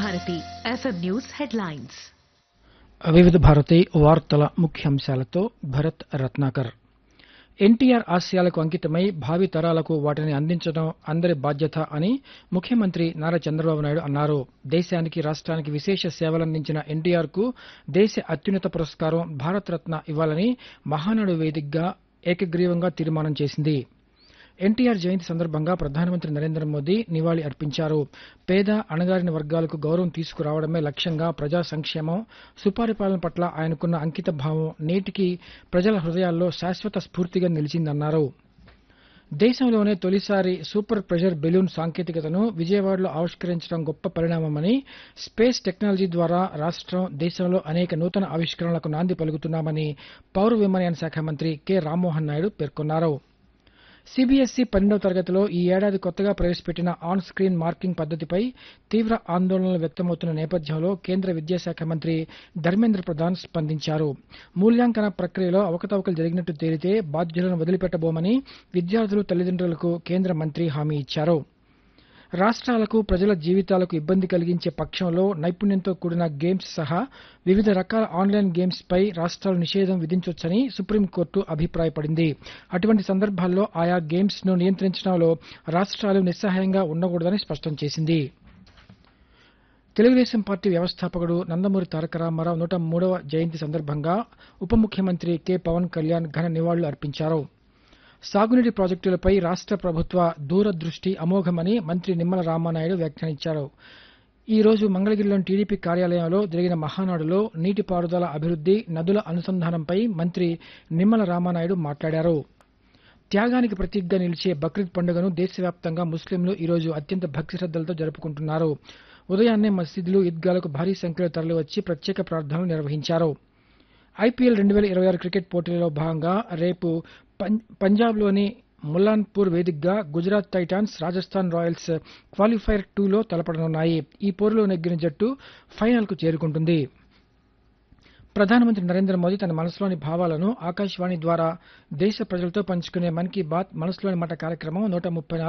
Bharati FM news headlines వివిధ భారతి వార్తల ముఖ్యాంశాలతో భరత్ రత్నాకర్ ఎన్టీఆర్ ఆశయాలకు అంకితమై భావి తరాలకు వాటిని అందించడం అందరి బాధ్యత అని ముఖ్యమంత్రి నారా చంద్రబాబు నాయుడు అన్నారు దేశానికి రాష్ట్రానికి విశేష సేవలందించిన ఎన్టీఆర్ కు దేశ అత్యున్నత పురస్కారం భారతరత్న ఇవ్వాలని మహానాడు వేదికగా ఏకగ్రీవంగా తీర్మానం చేసింది ఎన్టీఆర్ జయంతి సందర్భంగా ప్రధానమంత్రి నరేంద్ర మోదీ నివాళి అర్పించారు పేద అణగారిన వర్గాలకు గౌరవం తీసుకురావడమే లక్ష్యంగా ప్రజా సంక్షేమం సుపరిపాలన పట్ల ఆయనకున్న అంకిత భావం నేటికి ప్రజల హృదయాల్లో శాశ్వత స్ఫూర్తిగా నిలిచిందన్నారు దేశంలోనే తొలిసారి సూపర్ ప్రెషర్ బెలూన్ సాంకేతికతను విజయవాడలో ఆవిష్కరించడం గొప్ప పరిణామమని స్పేస్ టెక్నాలజీ ద్వారా రాష్ట్రం దేశంలో అనేక నూతన ఆవిష్కరణలకు నాంది పలుకుతున్నామని పౌర విమానయాన శాఖ మంత్రి కె రామ్మోహన్ నాయుడు పేర్కొన్నారు సిబిఎస్ఈ పన్నెండవ తరగతిలో ఈ ఏడాది కొత్తగా ప్రవేశపెట్టిన ఆన్ స్క్రీన్ మార్కింగ్ పద్దతిపై తీవ్ర ఆందోళనలు వ్యక్తమవుతున్న నేపథ్యంలో కేంద్ర విద్యాశాఖ మంత్రి ధర్మేంద్ర ప్రధాన్ స్పందించారు మూల్యాంకన ప్రక్రియలో అవకతవకలు జరిగినట్టు తేలితే బాధ్యులను వదిలిపెట్టబోమని విద్యార్థులు తల్లిదండ్రులకు కేంద్ర మంత్రి హామీ ఇచ్చారు రాష్ట్రాలకు ప్రజల జీవితాలకు ఇబ్బంది కలిగించే పక్షంలో నైపుణ్యంతో కూడిన గేమ్స్ సహా వివిధ రకాల ఆన్లైన్ గేమ్స్ పై రాష్ట్రాలు నిషేధం విధించొచ్చని సుప్రీంకోర్టు అభిప్రాయపడింది అటువంటి సందర్భాల్లో ఆయా గేమ్స్ ను నియంత్రించడంలో రాష్ట్రాలు నిస్సహాయంగా ఉండకూడదని స్పష్టం చేసింది తెలుగుదేశం పార్టీ వ్యవస్థాపకుడు నందమూరి తారక రామారావు నూట మూడవ జయంతి సందర్భంగా ఉప ముఖ్యమంత్రి కె పవన్ కళ్యాణ్ ఘన నివాళులు అర్పించారు సాగునీటి ప్రాజెక్టులపై రాష్ట్ర ప్రభుత్వ దూరదృష్టి అమోఘమని మంత్రి నిమ్మల రామానాయుడు వ్యాఖ్యానించారు ఈ రోజు మంగళగిరిలోని టీడీపీ కార్యాలయంలో జరిగిన మహానాడులో నీటిపారుదల అభివృద్ది నదుల అనుసంధానంపై మంత్రి నిమ్మల రామానాయుడు మాట్లాడారు త్యాగానికి ప్రతీకగా నిలిచే బక్రీద్ పండుగను దేశవ్యాప్తంగా ముస్లింలు ఈరోజు అత్యంత భక్తి శ్రద్దలతో జరుపుకుంటున్నారు ఉదయాన్నే మసీదులు ఈద్గాలకు భారీ సంఖ్యలో తరలివచ్చి ప్రత్యేక ప్రార్థనలు నిర్వహించారు ఐపీఎల్ రెండు వేల ఇరవై ఆరు క్రికెట్ పోటీలలో భాగంగా రేపు పం- పంజాబ్లోని ముల్లాన్పూర్ వేదికగా Gujarat Titans Rajasthan Royals qualifier టూలో తలపడనున్నాయి ఈ పోరులో నెగ్గిన జట్టు ఫైనల్కు చేరుకుంటుంది ప్రధానమంత్రి నరేంద్ర మోదీ తన మనసులోని భావాలను ఆకాశవాణి ద్వారా దేశ ప్రజలతో పంచుకునే మన్ కీ బాత్ మనసులోని మాట కార్యక్రమం నూట ముప్పై